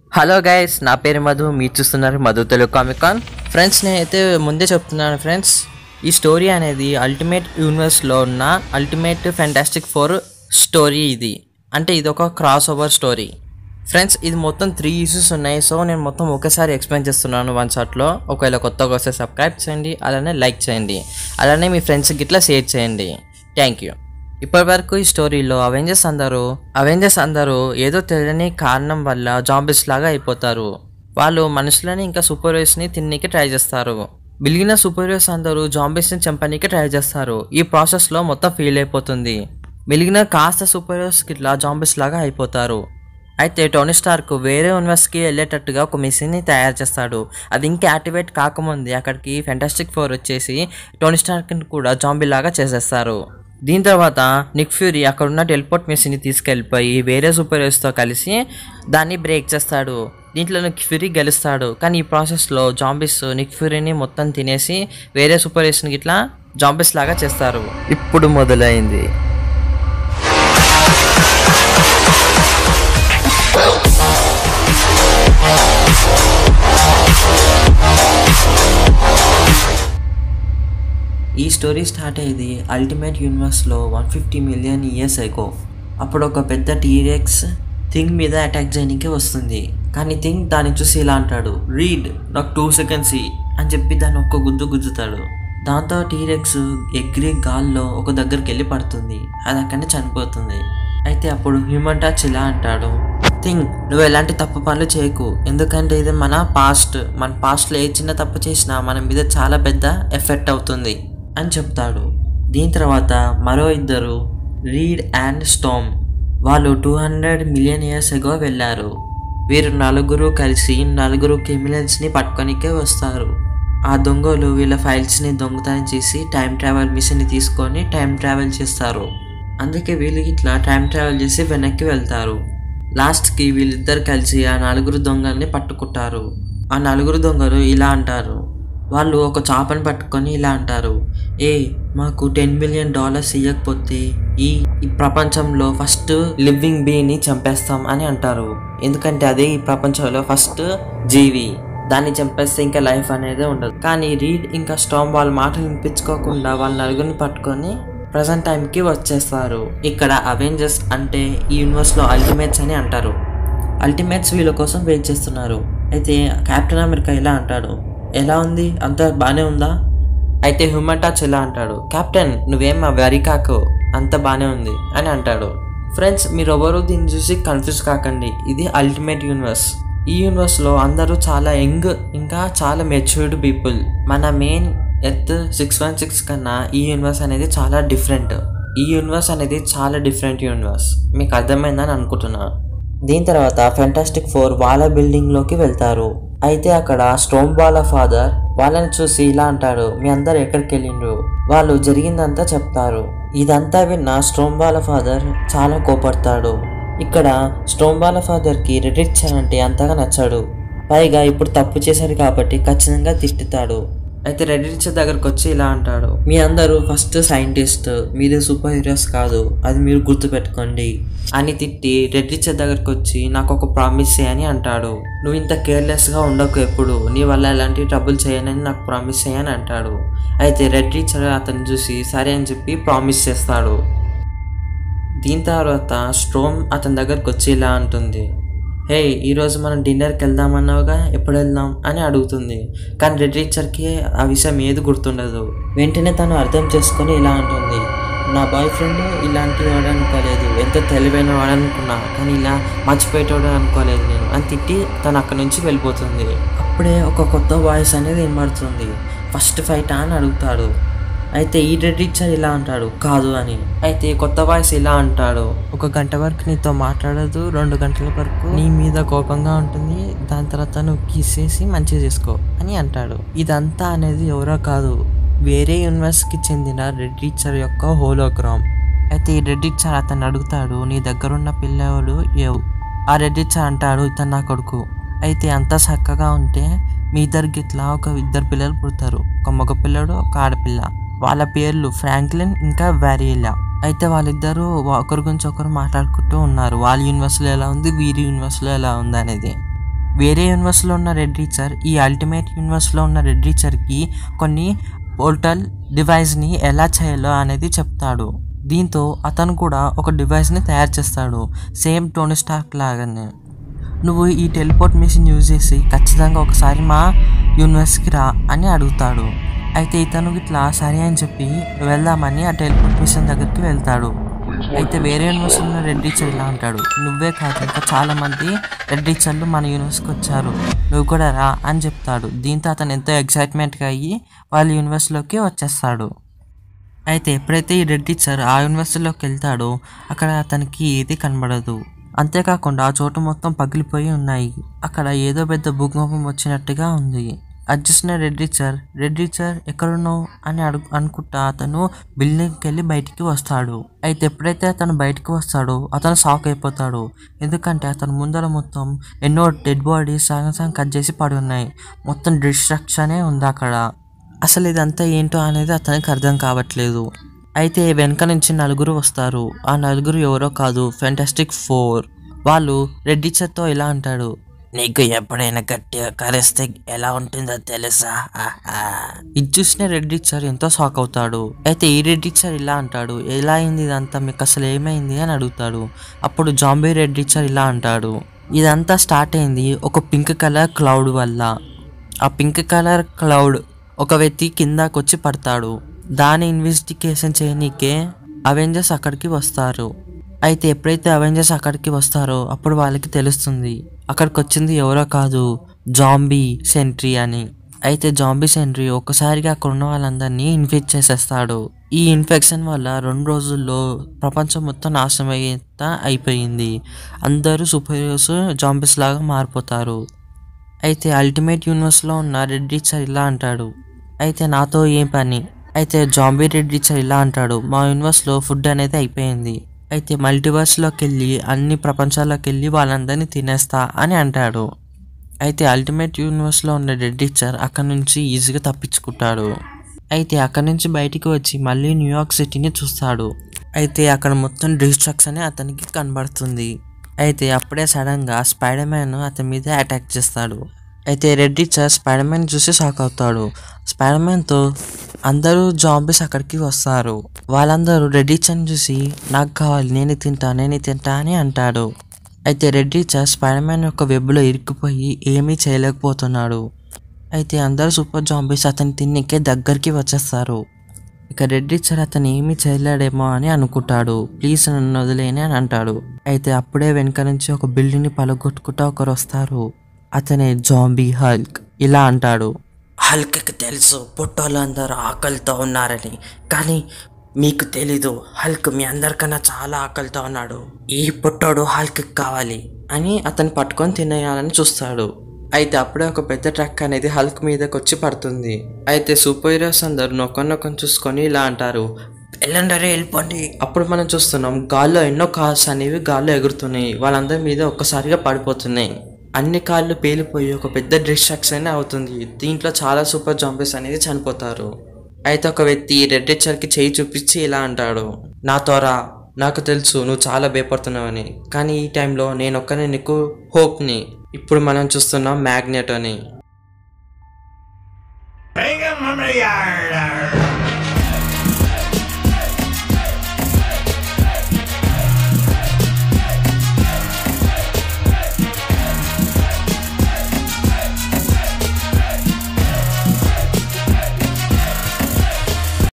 Hello guys నా పేరు మధు మీరు చూస్తున్నారు మధు తెలుగు కామికాన్ ఫ్రెండ్స్ నేనైతే ముందే చెప్తున్నాను ఫ్రెండ్స్ ఈ స్టోరీ అనేది అల్టిమేట్ యూనివర్స్లో ఉన్న అల్టిమేట్ ఫ్యాంటాస్టిక్ ఫోర్ స్టోరీ ఇది అంటే ఇది ఒక క్రాస్ ఓవర్ స్టోరీ ఫ్రెండ్స్ ఇది మొత్తం త్రీ ఇష్యూస్ ఉన్నాయి సో నేను మొత్తం ఒకేసారి ఎక్స్ప్లెయిన్ చేస్తున్నాను వన్ షాట్లో ఒకవేళ కొత్తగా వస్తే సబ్స్క్రైబ్ చేయండి అలానే లైక్ చేయండి అలానే మీ ఫ్రెండ్స్కి ఇట్లా షేర్ చేయండి థ్యాంక్ యూ ఇప్పటి వరకు ఈ స్టోరీలో అవెంజర్స్ అందరూ అవెంజర్స్ అందరూ ఏదో తెలియని కారణం వల్ల జాంబీస్ లాగా అయిపోతారు వాళ్ళు మనుషులని ఇంకా సూపర్ ని తిన్నీకి ట్రై చేస్తారు మిగిలిన సూపర్ హీరోస్ అందరూ జాంబీస్ని చంపనీకి ట్రై చేస్తారు ఈ ప్రాసెస్లో మొత్తం ఫెయిల్ అయిపోతుంది మిగిలిన కాస్త సూపర్ హీరోస్కి ఇట్లా జాంబీస్ లాగా అయిపోతారు అయితే టోనీ స్టార్క్ వేరే యూనివర్స్కి వెళ్ళేటట్టుగా ఒక మిషన్ని తయారు చేస్తాడు అది ఇంకా యాక్టివేట్ కాకముందే అక్కడికి ఫెంటాస్టిక్ ఫోర్ వచ్చేసి టోనీ స్టార్క్ని కూడా జాంబీ లాగా చేసేస్తారు దీని తర్వాత నిక్ ఫ్యూరీ అక్కడ ఉన్న టెలిపోర్ట్ మిషన్ని తీసుకెళ్ళిపోయి వేరే సూపర్ హీరోస్తో కలిసి దాన్ని బ్రేక్ చేస్తాడు దీంట్లో నిక్ ఫ్యూరీ గెలుస్తాడు కానీ ఈ ప్రాసెస్లో జాంబీస్ నిక్ ఫ్యూరీని మొత్తం తినేసి వేరే సూపర్ హీరోస్ని ఇట్లా జాంబీస్ లాగా చేస్తారు ఇప్పుడు మొదలైంది ఈ స్టోరీ స్టార్ట్ అయ్యేది అల్టిమేట్ యూనివర్స్లో వన్ ఫిఫ్టీ మిలియన్ ఇయర్స్ అయికో అప్పుడు ఒక పెద్ద టీరెక్స్ థింగ్ మీద అటాక్ చేయడానికి వస్తుంది కానీ థింగ్ దాన్ని చూసి ఇలా అంటాడు రీడ్ నాకు టూ సెకండ్స్ అని చెప్పి దాన్ని ఒక్క గుద్దు గుద్దుతాడు దాంతో టీరెక్స్ ఎగ్రి గాల్లో ఒక దగ్గరికి వెళ్ళి పడుతుంది అది అక్కడనే చనిపోతుంది అయితే అప్పుడు హ్యూమన్ టచ్ ఇలా అంటాడు థింగ్ నువ్వు ఎలాంటి తప్పు పనులు చేయకు ఎందుకంటే ఇది మన పాస్ట్ మన పాస్ట్లో ఏ చిన్న తప్పు చేసినా మన మీద చాలా పెద్ద ఎఫెక్ట్ అవుతుంది అని చెప్తాడు దీని తర్వాత మరో ఇద్దరు రీడ్ అండ్ స్టోమ్ వాళ్ళు two hundred million years ago వెళ్ళారు వీరు నలుగురు కలిసి నలుగురు క్రిమినల్స్ని పట్టుకొనికే వస్తారు ఆ దొంగలు వీళ్ళ ఫైల్స్ని దొంగతనం చేసి టైం ట్రావెల్ మిషన్ని తీసుకొని టైం ట్రావెల్ చేస్తారు అందుకే వీళ్ళు ఇట్లా టైం ట్రావెల్ చేసి వెనక్కి వెళ్తారు లాస్ట్కి వీళ్ళిద్దరు కలిసి ఆ నలుగురు దొంగల్ని పట్టుకుంటారు ఆ నలుగురు దొంగలు ఇలా అంటారు వాళ్ళు ఒక చాపని పట్టుకొని ఇలా అంటారు ఏ మాకు టెన్ మిలియన్ డాలర్స్ ఇవ్వకపోతే ఈ ఈ ప్రపంచంలో ఫస్ట్ లివింగ్ బీని చంపేస్తాం అని అంటారు ఎందుకంటే అదే ఈ ప్రపంచంలో ఫస్ట్ జీవి దాన్ని చంపేస్తే ఇంకా లైఫ్ అనేది ఉండదు కానీ రీడ్ ఇంకా స్టామ్ వాళ్ళ మాటలు వినిపించుకోకుండా వాళ్ళ నలుగురిని పట్టుకొని ప్రజెంట్ టైంకి వచ్చేస్తారు ఇక్కడ అవెంజర్స్ అంటే ఈ యూనివర్స్లో అల్టిమేట్స్ అని అంటారు అల్టిమేట్స్ వీళ్ళ కోసం వెయిట్ చేస్తున్నారు అయితే కెప్టెన్ అమెరికా ఇలా అంటాడు ఎలా ఉంది అంత బాగానే ఉందా అయితే హ్యూమన్ టచ్ ఎలా అంటాడు కెప్టెన్ నువ్వేం మా వరి కాకు అంత బాగానే ఉంది అని అంటాడు ఫ్రెండ్స్ మీరు ఎవరు దీన్ని చూసి కన్ఫ్యూజ్ కాకండి ఇది అల్టిమేట్ యూనివర్స్ ఈ యూనివర్స్లో అందరూ చాలా యంగ్ ఇంకా చాలా మెచ్యూర్డ్ పీపుల్ మన main earth six one six కన్నా ఈ యూనివర్స్ అనేది చాలా డిఫరెంట్ ఈ యూనివర్స్ అనేది చాలా డిఫరెంట్ యూనివర్స్ మీకు అర్థమైందని అనుకుంటున్నాను దీని తర్వాత ఫెంటాస్టిక్ ఫోర్ వాళ్ళ బిల్డింగ్లోకి వెళ్తారు అయితే అక్కడ స్టోమ్ వాళ్ళ ఫాదర్ వాళ్ళని చూసి ఇలా అంటాడు మీ అందరు ఎక్కడికి వెళ్ళిండ్రు వాళ్ళు జరిగిందంతా చెప్తారు ఇదంతా విన్న స్టోమ్ వాళ్ళ ఫాదర్ చాలా కోపడతాడు ఇక్కడ స్టోమ్ వాళ్ళ ఫాదర్కి రెడిక్షన్ అంటే అంతగా నచ్చాడు పైగా ఇప్పుడు తప్పు చేశారు కాబట్టి ఖచ్చితంగా తిట్టుతాడు అయితే రెడిచ్ దగ్గరకు వచ్చి ఇలా అంటాడు మీ అందరూ ఫస్ట్ సైంటిస్ట్ మీరు సూపర్ హీరోస్ కాదు అది మీరు గుర్తుపెట్టుకోండి అని తిట్టి రెడ్రిచ్ దగ్గరకు వచ్చి నాకు ఒక ప్రామిస్ చేయని అంటాడు నువ్వు ఇంత కేర్లెస్గా ఉండకు ఎప్పుడు నీ వల్ల ఎలాంటి ట్రబుల్ చేయనని నాకు ప్రామిస్ చేయని అంటాడు అయితే రెడ్ టీచర్ అతను చూసి సరే అని చెప్పి ప్రామిస్ చేస్తాడు దీని తర్వాత స్ట్రోమ్ అతని దగ్గరకు వచ్చి ఇలా అంటుంది హే ఈరోజు మనం డిన్నర్కి వెళ్దామన్నావుగా ఎప్పుడు వెళ్దాం అని అడుగుతుంది కానీ రెడ్ టీచర్కి ఆ విషయం ఏది గుర్తుండదు వెంటనే తను అర్థం చేసుకొని ఇలా అంటుంది నా బాయ్ ఫ్రెండ్ ఇలాంటి వాడు అనుకోలేదు ఎంత తెలివైన వాడు అనుకున్నా కానీ ఇలా మర్చిపోయేటోడు అనుకోలేదు నేను అని తిట్టి తను అక్కడి నుంచి వెళ్ళిపోతుంది అప్పుడే ఒక కొత్త వాయిస్ అనేది వినబడుతుంది ఫస్ట్ ఫైట్ అని అడుగుతాడు అయితే ఈ రెడ్ టీచర్ ఇలా అంటాడు కాదు అని అయితే కొత్త వాయిస్ ఇలా అంటాడు ఒక గంట వరకు నీతో మాట్లాడదు రెండు గంటల వరకు నీ మీద కోపంగా ఉంటుంది దాని తర్వాత నువ్వు కిస్ చేసి మంచిగా చేసుకో అని అంటాడు ఇదంతా అనేది ఎవరో కాదు వేరే యూనివర్స్కి చెందిన రెడ్ టీచర్ యొక్క హోలోగ్రామ్ అయితే ఈ రెడ్ టీచర్ అతను అడుగుతాడు నీ దగ్గరున్న పిల్లవాడు ఏవు ఆ రెడ్ టీచర్ అంటాడు ఇతను నా కొడుకు అయితే అంతా చక్కగా ఉంటే మీ ఇద్దరికి ఇట్లా ఒక ఇద్దరు పిల్లలు పుడతారు ఒక మగ పిల్లడు ఒక ఆడపిల్ల వాళ్ళ పేర్లు ఫ్రాంక్లిన్ ఇంకా వ్యారియలా అయితే వాళ్ళిద్దరూ ఒకరి గురించి ఒకరు మాట్లాడుకుంటూ ఉన్నారు వాళ్ళ యూనివర్స్లో ఎలా ఉంది వీరి యూనివర్స్లో ఎలా ఉంది అనేది వేరే యూనివర్స్లో ఉన్న రెడ్ రీచర్ ఈ అల్టిమేట్ యూనివర్స్లో ఉన్న రెడ్ రీచర్కి కొన్ని పోర్టల్ డివైస్ని ఎలా చేయాలో అనేది చెప్తాడు దీంతో అతను కూడా ఒక డివైస్ని తయారు చేస్తాడు సేమ్ టోనీ స్టార్క్ లాగానే నువ్వు ఈ టెలిపోర్ట్ మిషన్ యూజ్ చేసి ఖచ్చితంగా ఒకసారి మా యూనివర్స్కి రా అని అడుగుతాడు అయితే ఇతను ఇట్లా సరే అని చెప్పి వెళ్దామని ఆ టెలిపోర్ట్ మిషన్ దగ్గరికి వెళ్తాడు అయితే వేరే యూనివర్స్ ఉన్న రెడ్ టీచర్ ఇలా అంటాడు నువ్వే కాదు ఇంకా చాలా మంది రెడ్ టీచర్లు మన యూనివర్స్కి వచ్చారు నువ్వు కూడా రా అని చెప్తాడు దీంతో అతను ఎంతో ఎక్సైట్మెంట్గా అయ్యి వాళ్ళ యూనివర్స్లోకి వచ్చేస్తాడు అయితే ఎప్పుడైతే ఈ రెడ్ టీచర్ ఆ యూనివర్సిటీలోకి వెళ్తాడో అక్కడ అతనికి ఏది కనబడదు అంతేకాకుండా ఆ చోటు మొత్తం పగిలిపోయి ఉన్నాయి అక్కడ ఏదో పెద్ద భూకంపం వచ్చినట్టుగా ఉంది అది చూసిన రెడ్ టీచర్ రెడ్ టీచర్ ఎక్కడున్నావు అని అడుగు అనుకుంటా అతను బిల్డింగ్కి వెళ్ళి బయటికి వస్తాడు అయితే ఎప్పుడైతే అతను బయటికి వస్తాడో అతను షాక్ అయిపోతాడు ఎందుకంటే అతను ముందర మొత్తం ఎన్నో డెడ్ బాడీస్ సగం సగం కట్ చేసి పడి ఉన్నాయి మొత్తం డిస్ట్రక్షనే ఉంది అక్కడ అసలు ఇదంతా ఏంటో అనేది అతనికి అర్థం కావట్లేదు అయితే వెనక నుంచి నలుగురు వస్తారు ఆ నలుగురు ఎవరో కాదు ఫెంటాస్టిక్ ఫోర్ వాళ్ళు రెడ్ టీచర్తో ఇలా అంటాడు నీకు ఎప్పుడైనా గట్టిగా కరిస్తే ఎలా ఉంటుందో తెలుసా ఇది చూసిన రెడ్ టీచర్ ఎంతో షాక్ అవుతాడు అయితే ఈ రెడ్ టీచర్ ఇలా అంటాడు ఎలా అయింది ఇదంతా మీకు అసలు ఏమైంది అని అడుగుతాడు అప్పుడు జాంబీ రెడ్ టీచర్ ఇలా అంటాడు ఇదంతా స్టార్ట్ అయింది ఒక పింక్ కలర్ క్లౌడ్ వల్ల ఆ పింక్ కలర్ క్లౌడ్ ఒక వ్యక్తి కిందకు వచ్చి పడతాడు దాని ఇన్వెస్టిగేషన్ చేయనీకే అవెంజర్స్ అక్కడికి వస్తారు అయితే ఎప్పుడైతే అవెంజర్స్ అక్కడికి వస్తారో అప్పుడు వాళ్ళకి తెలుస్తుంది అక్కడికి వచ్చింది ఎవరో కాదు జాంబీ సెంట్రీ అని అయితే జాంబీ సెంట్రీ ఒక్కసారిగా అక్కడ ఉన్న వాళ్ళందరినీ ఇన్ఫెక్ట్ చేసేస్తాడు ఈ ఇన్ఫెక్షన్ వల్ల రెండు రోజుల్లో ప్రపంచం మొత్తం నాశనం అయ్యేంత అయిపోయింది అందరూ సూపర్ హీరోస్ జాంబీస్ లాగా మారిపోతారు అయితే అల్టిమేట్ యూనివర్స్లో ఉన్న రెడ్ టీచర్ ఇలా అంటాడు అయితే నాతో ఏం పని అయితే జాంబీ రెడ్ టీచర్ ఇలా అంటాడు మా యూనివర్స్లో ఫుడ్ అనేది అయిపోయింది అయితే మల్టీవర్స్లోకి వెళ్ళి అన్ని ప్రపంచాల్లోకి వెళ్ళి వాళ్ళందరినీ తినేస్తా అని అంటాడు అయితే అల్టిమేట్ యూనివర్స్లో ఉన్న రెడ్ టీచర్ అక్కడ నుంచి ఈజీగా తప్పించుకుంటాడు అయితే అక్కడ నుంచి బయటికి వచ్చి మళ్ళీ న్యూయార్క్ సిటీని చూస్తాడు అయితే అక్కడ మొత్తం డిస్ట్రక్షన్ అతనికి కనబడుతుంది అయితే అప్పుడే సడన్గా స్పైడర్ మ్యాన్ అతని మీద అటాక్ చేస్తాడు అయితే రెడ్ టీచర్ స్పైడర్ మ్యాన్ చూసి షాక్ అవుతాడు స్పైడర్ మ్యాన్తో అందరూ జాంబీస్ అక్కడికి వస్తారు వాళ్ళందరూ రెడ్ టీచర్ని చూసి నాకు కావాలి నేను తింటా నేను తింటా అని అంటాడు అయితే రెడ్ టీచర్ స్పైడర్ మ్యాన్ యొక్క వెబ్లో ఇరుక్కుపోయి ఏమీ చేయలేకపోతున్నాడు అయితే అందరూ సూపర్ జాంబీస్ అతని తిన్నికే దగ్గరికి వచ్చేస్తారు ఇక రెడ్ టీచర్ అతను ఏమీ చేయలేడేమో అని అనుకుంటాడు ప్లీజ్ నన్ను వదిలేని అని అంటాడు అయితే అప్పుడే వెనక నుంచి ఒక బిల్డింగ్ని పలగొట్టుకుంటూ ఒకరు వస్తారు అతనే జాంబీ హల్క్ ఇలా అంటాడు హల్క్కి తెలుసు పుట్టోళ్ళందరూ ఆకలితో ఉన్నారని కానీ మీకు తెలీదు హల్క్ మీ అందరికన్నా చాలా ఆకలితో ఉన్నాడు ఈ పుట్టోడు హల్క్ కావాలి అని అతను పట్టుకొని తినేయాలని చూస్తాడు అయితే అప్పుడే ఒక పెద్ద ట్రక్ అనేది హల్క్ మీదకి వచ్చి పడుతుంది అయితే సూపర్ హీరోస్ అందరు నొక్కనొక్కని చూసుకొని ఇలా అంటారు వెళ్ళండరే వెళ్ళిపోండి అప్పుడు మనం చూస్తున్నాం గాల్లో ఎన్నో కార్స్ అనేవి గాల్లో ఎగురుతున్నాయి వాళ్ళందరి మీద ఒక్కసారిగా పడిపోతున్నాయి అన్ని కార్లు పేలిపోయి ఒక పెద్ద డిస్ట్రాక్షన్ అవుతుంది దీంట్లో చాలా సూపర్ జాంబీస్ అనేది చనిపోతారు అయితే ఒక వ్యక్తి రెడ్ టీచర్కి చేయి చూపించి ఇలా అంటాడు నాతో రా నాకు తెలుసు నువ్వు చాలా భయపడుతున్నావని కానీ ఈ టైంలో నేను ఒక్కనే నీకు హోప్ని ఇప్పుడు మనం చూస్తున్నాం మ్యాగ్నెట్ అని Bring him from the yard.